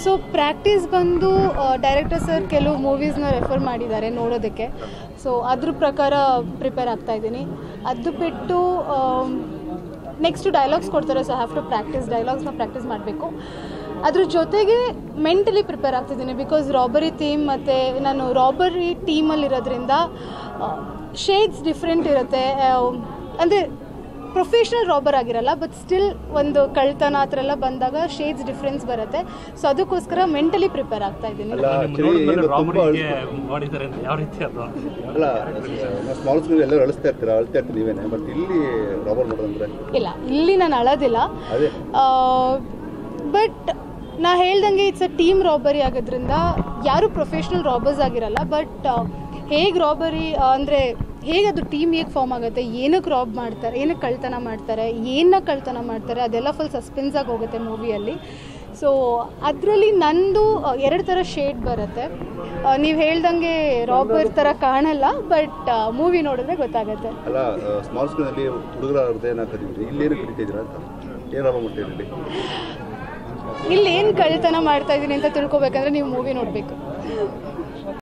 so practice ಬಂದು director sir ಕೆಲವು ಮೂವೀಸ್ನ ರೆಫರ್ ಮಾಡಿದ್ದಾರೆ ನೋಡೋದಕ್ಕೆ ಸೊ ಅದ್ರ ಪ್ರಕಾರ ಪ್ರಿಪೇರ್ ಆಗ್ತಾ ಇದ್ದೀನಿ ಅದು ಬಿಟ್ಟು ನೆಕ್ಸ್ಟ್ ಡೈಲಾಗ್ಸ್ ಕೊಡ್ತಾರೆ ಸೊ ಹ್ಯಾವ್ ಟು ಪ್ರಾಕ್ಟೀಸ್ ಡೈಲಾಗ್ಸ್ನ ಪ್ರಾಕ್ಟೀಸ್ ಮಾಡಬೇಕು ಅದ್ರ ಜೊತೆಗೆ ಮೆಂಟಲಿ ಪ್ರಿಪೇರ್ ಆಗ್ತಿದ್ದೀನಿ ಬಿಕಾಸ್ ರಾಬರಿ ಥೀಮ್ ಮತ್ತು ನಾನು ರಾಬರಿ ಟೀಮಲ್ಲಿರೋದ್ರಿಂದ ಶೇಡ್ಸ್ ಡಿಫ್ರೆಂಟ್ ಇರುತ್ತೆ ಅಂದರೆ ಪ್ರೊಫೆಷ್ನಲ್ ರಾಬರ್ ಆಗಿರಲ್ಲ ಬಟ್ ಸ್ಟಿಲ್ ಒಂದು ಕಳ್ತನ ಆ ಥರ ಎಲ್ಲ ಬಂದಾಗ ಶೇಡ್ಸ್ ಡಿಫ್ರೆನ್ಸ್ ಬರುತ್ತೆ ಸೊ ಅದಕ್ಕೋಸ್ಕರ ಮೆಂಟಲಿ ಪ್ರಿಪೇರ್ ಆಗ್ತಾ ಇದ್ದೀನಿ ಅಲ್ಲ ನಿಮ್ಮ ಆಕ್ಚುಲಿ ನೋಡಿದ್ಮೇಲೆ ಏನು ತುಂಬಾ ರಾಬರಿಗೆ ಮಾಡಿದ್ದಾರೆ ಅಂತ ಯಾವ ರೀತಿ ಅದು ಅಲ್ಲ ಸ್ಮಾಲ್ ಸ್ಕ್ರೀನ್ ಎಲ್ಲರೂ ಅಳಿಸ್ತಾ ಇರ್ತೀರಾ ಅಳ್ತಾ ಇರ್ತೀರಿ ನೀವೇನೆ ಬಟ್ ಇಲ್ಲಿ ರಾಬರ್ ಮಾಡೋದಂದ್ರೆ ಇಲ್ಲ ಇಲ್ಲಿ ನಾನು ಅಳೋದಿಲ್ಲ ಅದೇ ಬಟ್ ನಾ ಹೇಳ್ದಂಗೆ ಇಟ್ಸ್ ಅ ಟೀಮ್ ರಾಬರಿ ಆಗೋದ್ರಿಂದ ಯಾರು ಪ್ರೊಫೆಷ್ನಲ್ ರಾಬರ್ಸ್ ಆಗಿರಲ್ಲ ಬಟ್ ಹೇಗೆ ರಾಬರಿ ಅಂದರೆ ಹೇಗೆ ಅದು ಟೀಮ್ ಹೇಗೆ ಫಾರ್ಮ್ ಆಗುತ್ತೆ ಏನಕ್ಕೆ ರಾಬ್ ಮಾಡ್ತಾರೆ ಏನಕ್ಕೆ ಕಳ್ತನ ಮಾಡ್ತಾರೆ ಏನನ್ನ ಕಳ್ತನ ಮಾಡ್ತಾರೆ ಅದೆಲ್ಲ ಫುಲ್ ಸಸ್ಪೆನ್ಸ್ ಆಗಿ ಹೋಗುತ್ತೆ ಮೂವಿಯಲ್ಲಿ ಸೊ ಅದರಲ್ಲಿ ನಂದು ಎರಡು ಥರ ಶೇಡ್ ಬರುತ್ತೆ ನೀವು ಹೇಳ್ದಂಗೆ ರಾಬರ್ ಥರ ಕಾಣಲ್ಲ ಬಟ್ ಮೂವಿ ನೋಡಿದ್ರೆ ಗೊತ್ತಾಗುತ್ತೆ ಅಲ್ಲ ಸ್ಮಾಲ್ ಸ್ಕ್ರೀನಲ್ಲಿ ಹುಡುಗರ ಹೃದಯನ ಕದೀವಿ ಇಲ್ಲಿ ಏನು ಕಡಿತಿದ್ದೀರಾ ಅಂತ ಏನು ರಾಬರ್ ಮಾಡ್ತೀರಿ ಇಲ್ಲಿ ಇಲ್ಲಿ ಏನು ಕಳ್ತನ ಮಾಡ್ತಾ ಇದ್ದೀನಿ ಅಂತ ತಿಳ್ಕೊಬೇಕಂದ್ರೆ ನೀವು ಮೂವಿ ನೋಡಬೇಕು